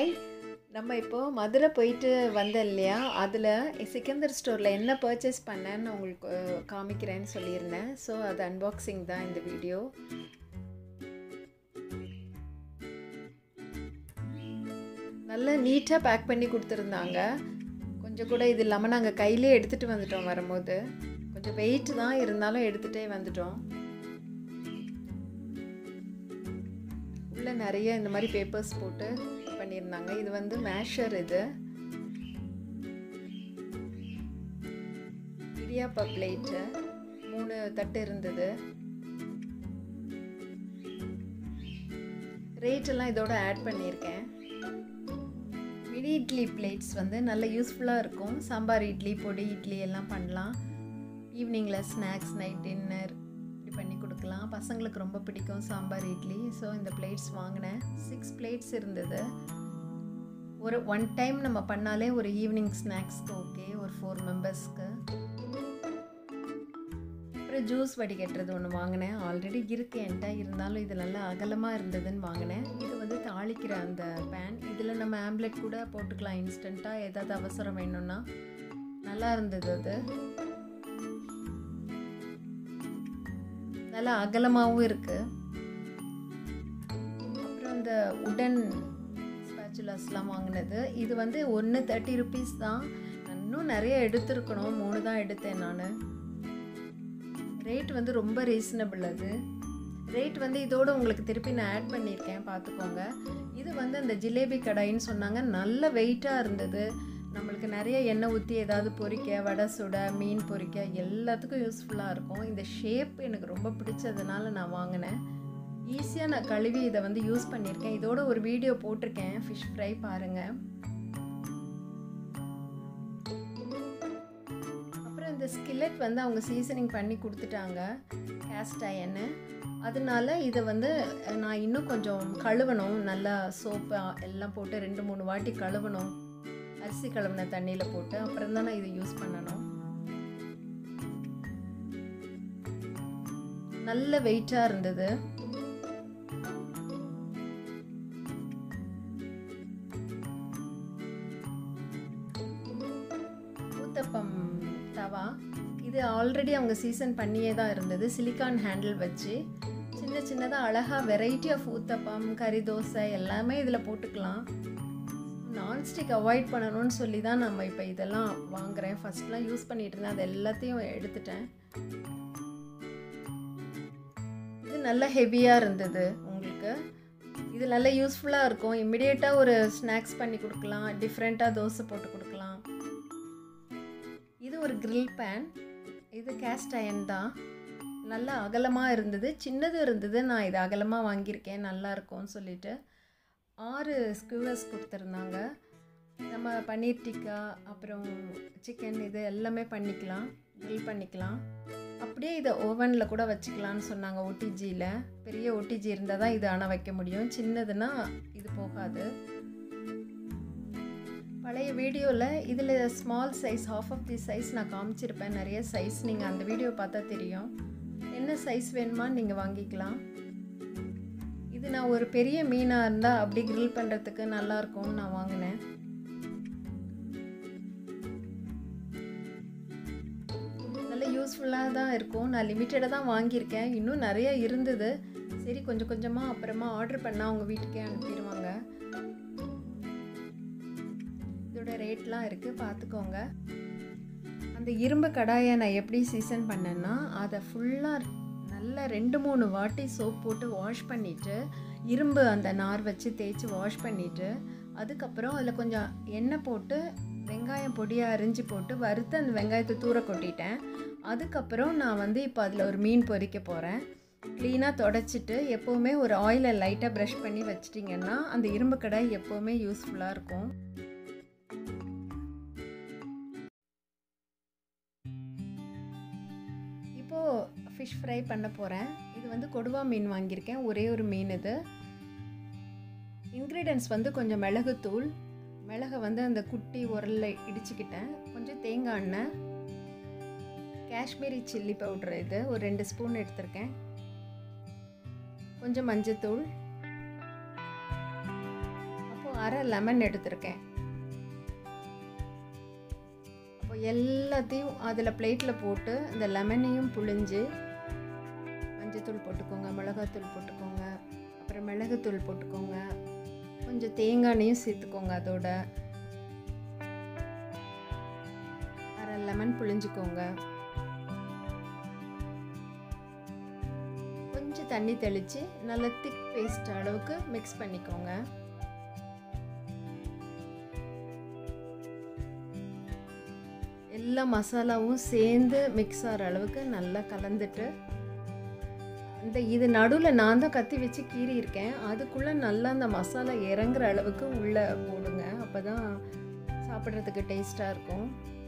hi நம்ம இப்போது மதுரை போயிட்டு வந்தோம் இல்லையா அதில் சிக்கந்தர் ஸ்டோரில் என்ன பர்ச்சேஸ் பண்ணேன்னு உங்களுக்கு அஹ், காமிக்கிறேன்னு சொல்லியிருந்தேன் ஸோ அது அன்பாக்சிங் தான் இந்த வீடியோ நல்லா நீட்டாக பேக் பண்ணி கொடுத்துருந்தாங்க கொஞ்சம் கூட இது இல்லாமல் நாங்கள் கையிலே எடுத்துகிட்டு வந்துட்டோம் வரும்போது கொஞ்சம் வெயிட் தான் இருந்தாலும் எடுத்துகிட்டே வந்துட்டோம் உள்ளே நிறைய இந்த மாதிரி பேப்பர்ஸ் போட்டு பண்ணியிருந்தாங்க இது வந்து மேஷர் இது இடியாப்பா பிளேட்டு மூணு தட்டு இருந்தது ரேட் எல்லாம் இதோட ஆட் பண்ணியிருக்கேன் மினி இட்லி பிளேட்ஸ் வந்து நல்ல யூஸ்ஃபுல்லாக இருக்கும் சாம்பார் இட்லி பொடி இட்லி எல்லாம் பண்ணலாம் ஈவினிங்கில் ஸ்நாக்ஸ் நைட் டின்னர் இப்படி பண்ணி கொடுக்கலாம் பசங்களுக்கு ரொம்ப பிடிக்கும் சாம்பார் இட்லி ஸோ இந்த பிளேட்ஸ் வாங்கினேன் சிக்ஸ் பிளேட்ஸ் இருந்தது ஒரு ஒன் டைம் நம்ம பண்ணாலே ஒரு ஈவினிங் ஸ்நாக்ஸ்க்கு ஓகே ஒரு ஃபோர் மெம்பர்ஸ்க்கு அப்புறம் ஜூஸ் வடிகட்டுறது ஒன்று வாங்கினேன் ஆல்ரெடி இருக்கு என்கிட்ட இருந்தாலும் இது நல்லா அகலமாக இருந்ததுன்னு வாங்கினேன் இது வந்து தாளிக்கிற அந்த பேன் இதில் நம்ம ஆம்லெட் கூட போட்டுக்கலாம் இன்ஸ்டண்ட்டாக ஏதாவது அவசரம் வேணும்னா நல்லா இருந்தது அது நல்லா அகலமாகவும் இருக்குது அப்புறம் இந்த உடன் ஸ்பேச்சுலாஸ்லாம் வாங்கினது இது வந்து ஒன்று தேர்ட்டி ருபீஸ் தான் இன்னும் நிறைய எடுத்திருக்கணும் மூணு தான் எடுத்தேன் நான் ரேட் வந்து ரொம்ப ரீசனபிள் அது ரேட் வந்து இதோட உங்களுக்கு திருப்பி நான் ஆட் பண்ணியிருக்கேன் பார்த்துக்கோங்க இது வந்து அந்த ஜிலேபி கடாயின்னு சொன்னாங்க நல்ல வெயிட்டாக இருந்தது நம்மளுக்கு நிறைய எண்ணெய் ஊற்றி ஏதாவது பொரிக்க வடை சுட மீன் பொரிக்க எல்லாத்துக்கும் யூஸ்ஃபுல்லாக இருக்கும் இந்த ஷேப் எனக்கு ரொம்ப பிடிச்சதுனால நான் வாங்கினேன் ஈஸியாக நான் கழுவி இதை வந்து யூஸ் பண்ணியிருக்கேன் இதோட ஒரு வீடியோ போட்டிருக்கேன் ஃபிஷ் ஃப்ரை பாருங்கள் அப்புறம் இந்த ஸ்கில்லெட் வந்து அவங்க சீசனிங் பண்ணி கொடுத்துட்டாங்க கேஸ்ட் அயன்னு அதனால இதை வந்து நான் இன்னும் கொஞ்சம் கழுவணும் நல்லா சோப்பு எல்லாம் போட்டு ரெண்டு மூணு வாட்டி கழுவணும் அரிசி கழுவின தண்ணியில் போட்டு அப்புறம் தான் நான் இதை யூஸ் பண்ணணும் நல்ல வெயிட்டாக இருந்தது ஊத்தப்பம் தவா இது ஆல்ரெடி அவங்க சீசன் பண்ணியே தான் இருந்தது சிலிக்கான் ஹேண்டில் வச்சு சின்ன சின்னதாக அழகாக வெரைட்டி ஆஃப் ஊத்தப்பம் கறி தோசை எல்லாமே இதில் போட்டுக்கலாம் நான்ஸ்டிக் அவாய்ட் பண்ணணும்னு சொல்லி தான் நம்ம இப்போ இதெல்லாம் வாங்குகிறேன் ஃபஸ்ட்லாம் யூஸ் பண்ணிட்டு இருந்தேன் அது எல்லாத்தையும் எடுத்துட்டேன் இது நல்ல ஹெவியாக இருந்தது உங்களுக்கு இது நல்ல யூஸ்ஃபுல்லாக இருக்கும் இம்மிடியேட்டாக ஒரு ஸ்நாக்ஸ் பண்ணி கொடுக்கலாம் டிஃப்ரெண்ட்டாக தோசை போட்டு கொடுக்கலாம் இது ஒரு கிரில் பேன் இது கேஸ்ட் அயன் தான் நல்லா அகலமாக இருந்தது சின்னது இருந்தது நான் இது அகலமாக வாங்கியிருக்கேன் நல்லா இருக்கும்னு சொல்லிட்டு ஆறு ஸ்கியூவர்ஸ் கொடுத்துருந்தாங்க நம்ம பன்னீர் டிக்கா அப்புறம் சிக்கன் இது எல்லாமே பண்ணிக்கலாம் கிரில் பண்ணிக்கலாம் அப்படியே இதை ஓவனில் கூட வச்சுக்கலான்னு சொன்னாங்க ஓடிஜியில் பெரிய ஓடிஜி இருந்தால் தான் இது ஆனால் வைக்க முடியும் சின்னதுன்னா இது போகாது பழைய வீடியோவில் இதில் small size half of the size நான் காமிச்சிருப்பேன் நிறைய சைஸ் நீங்கள் அந்த வீடியோ பார்த்தா தெரியும் என்ன சைஸ் வேணுமா நீங்கள் வாங்கிக்கலாம் இது நான் ஒரு பெரிய மீனாக இருந்தால் அப்படி கிரில் பண்ணுறதுக்கு நல்லாயிருக்கும்னு நான் வாங்கினேன் நல்ல யூஸ்ஃபுல்லாக தான் இருக்கும் நான் லிமிட்டடாக தான் வாங்கியிருக்கேன் இன்னும் நிறைய இருந்தது சரி கொஞ்சம் கொஞ்சமாக அப்புறமா ஆர்டர் பண்ணால் அவங்க வீட்டுக்கே அனுப்பிடுவாங்க இதோட ரேட்லாம் இருக்குது பார்த்துக்கோங்க அந்த இரும்பு கடாயை நான் எப்படி சீசன் பண்ணேன்னா அதை ஃபுல்லாக நல்லா ரெண்டு மூணு வாட்டி சோப் போட்டு வாஷ் பண்ணிவிட்டு இரும்பு அந்த நார் வச்சு தேய்ச்சி வாஷ் பண்ணிவிட்டு அதுக்கப்புறம் அதில் கொஞ்சம் எண்ணெய் போட்டு வெங்காயம் பொடியாக அரிஞ்சு போட்டு வறுத்து அந்த வெங்காயத்தை தூர கொட்டிட்டேன் அதுக்கப்புறம் நான் வந்து இப்போ அதில் ஒரு மீன் பொரிக்க போகிறேன் க்ளீனாக தொடச்சிட்டு எப்போவுமே ஒரு ஆயிலை லைட்டாக ப்ரஷ் பண்ணி வச்சிட்டிங்கன்னா அந்த இரும்பு கடாய் எப்போவுமே யூஸ்ஃபுல்லாக இருக்கும் இப்போது ஃபிஷ் ஃப்ரை பண்ண போகிறேன் இது வந்து கொடுவா மீன் வாங்கியிருக்கேன் ஒரே ஒரு மீன் இது இன்க்ரீடியன்ஸ் வந்து கொஞ்சம் மிளகுத்தூள் மிளகை வந்து அந்த குட்டி உரலில் இடிச்சுக்கிட்டேன் கொஞ்சம் தேங்காய் எண்ணெய் காஷ்மீரி சில்லி பவுடர் இது ஒரு ரெண்டு ஸ்பூன் எடுத்திருக்கேன் கொஞ்சம் மஞ்சத்தூள் அப்போது அரை லெமன் எடுத்திருக்கேன் அப்போ எல்லாத்தையும் அதில் பிளேட்டில் போட்டு இந்த லெமனையும் புழிஞ்சு மஞ்சத்தூள் போட்டுக்கோங்க மிளகாத்தூள் போட்டுக்கோங்க அப்புறம் மிளகுத்தூள் போட்டுக்கோங்க கொஞ்சம் தேங்காய் எண்ணெயும் சேர்த்துக்கோங்க அதோட அரை லெமன் புழிஞ்சுக்கோங்க கொஞ்சம் தண்ணி தெளித்து நல்ல திக் பேஸ்ட் அளவுக்கு மிக்ஸ் பண்ணிக்கோங்க எல்லா மசாலாவும் சேர்ந்து மிக்ஸ் ஆகிற அளவுக்கு நல்லா கலந்துட்டு இந்த இது நடுவில் நான் தான் கத்தி வச்சு கீறி இருக்கேன் அதுக்குள்ளே நல்லா அந்த மசாலா இறங்குற அளவுக்கு உள்ளே போடுங்க அப்போ தான் சாப்பிட்றதுக்கு டேஸ்ட்டாக இருக்கும்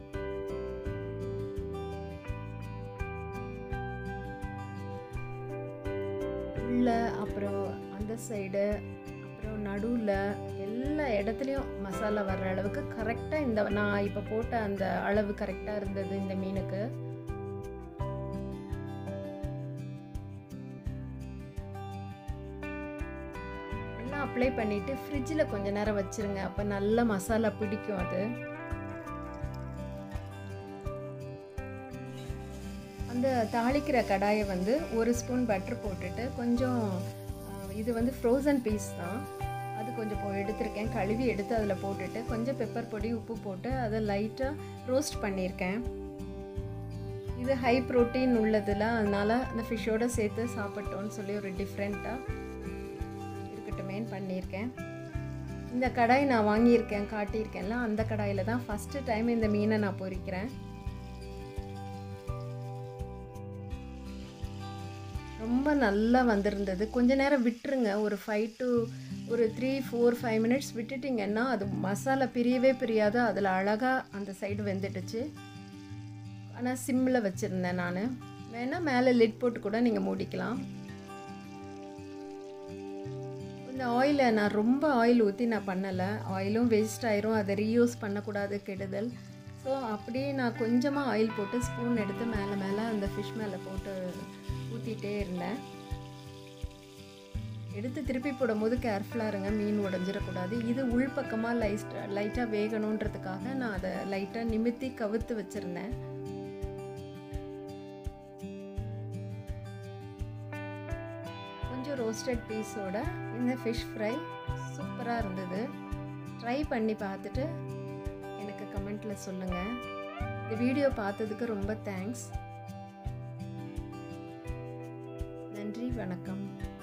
உள்ள அப்புறம் அந்த சைடு அப்புறம் நடுவில் எல்லா இடத்துலையும் மசாலா வர்ற அளவுக்கு கரெக்டாக இந்த நான் இப்போ போட்ட அந்த அளவு கரெக்டாக இருந்தது இந்த மீனுக்கு எல்லாம் அப்ளை பண்ணிவிட்டு ஃப்ரிட்ஜில் கொஞ்ச நேரம் வச்சுருங்க அப்போ நல்ல மசாலா பிடிக்கும் அது அந்த தாளிக்கிற கடாயை வந்து ஒரு ஸ்பூன் பட்டர் போட்டுட்டு கொஞ்சம் இது வந்து ஃப்ரோசன் பீஸ் தான் அது கொஞ்சம் போ எடுத்திருக்கேன் கழுவி எடுத்து அதில் போட்டுட்டு கொஞ்சம் பெப்பர் பொடி உப்பு போட்டு அதை லைட்டாக ரோஸ்ட் பண்ணியிருக்கேன் இது ஹை ப்ரோட்டீன் உள்ளதில் அதனால் அந்த ஃபிஷ்ஷோடு சேர்த்து சாப்பிட்டோன்னு சொல்லி ஒரு டிஃப்ரெண்ட்டாக இருக்கட்டுமேன்னு பண்ணியிருக்கேன் இந்த கடாய் நான் வாங்கியிருக்கேன் காட்டியிருக்கேன்ல அந்த கடாயில் தான் ஃபஸ்ட்டு டைம் இந்த மீனை நான் பொரிக்கிறேன் ரொம்ப நல்லா வந்திருந்தது கொஞ்ச நேரம் விட்டுருங்க ஒரு ஃபைவ் டு ஒரு த்ரீ ஃபோர் ஃபைவ் மினிட்ஸ் விட்டுட்டிங்கன்னா அது மசாலா பிரியவே பிரியாது அதில் அழகாக அந்த சைடு வெந்துட்டுச்சு ஆனால் சிம்மில் வச்சுருந்தேன் நான் வேணால் மேலே லிட் போட்டு கூட நீங்கள் மூடிக்கலாம் இந்த ஆயிலை நான் ரொம்ப ஆயில் ஊற்றி நான் பண்ணலை ஆயிலும் வேஸ்ட் ஆயிரும் அதை ரீயூஸ் பண்ணக்கூடாது கெடுதல் ஸோ அப்படியே நான் கொஞ்சமாக ஆயில் போட்டு ஸ்பூன் எடுத்து மேலே மேலே அந்த ஃபிஷ் மேலே போட்டு ஊற்றிட்டே இருந்தேன் எடுத்து திருப்பி போடும்போது கேர்ஃபுல்லாக இருங்க மீன் உடஞ்சிடக்கூடாது இது உள்பக்கமாக லைட் லைட்டாக வேகணுன்றதுக்காக நான் அதை லைட்டாக நிமித்தி கவுத்து வச்சுருந்தேன் கொஞ்சம் ரோஸ்டட் பீஸோட இந்த ஃபிஷ் ஃப்ரை சூப்பராக இருந்தது ட்ரை பண்ணி பார்த்துட்டு எனக்கு கமெண்ட்டில் சொல்லுங்கள் இந்த வீடியோ பார்த்ததுக்கு ரொம்ப தேங்க்ஸ் நன்றி வணக்கம்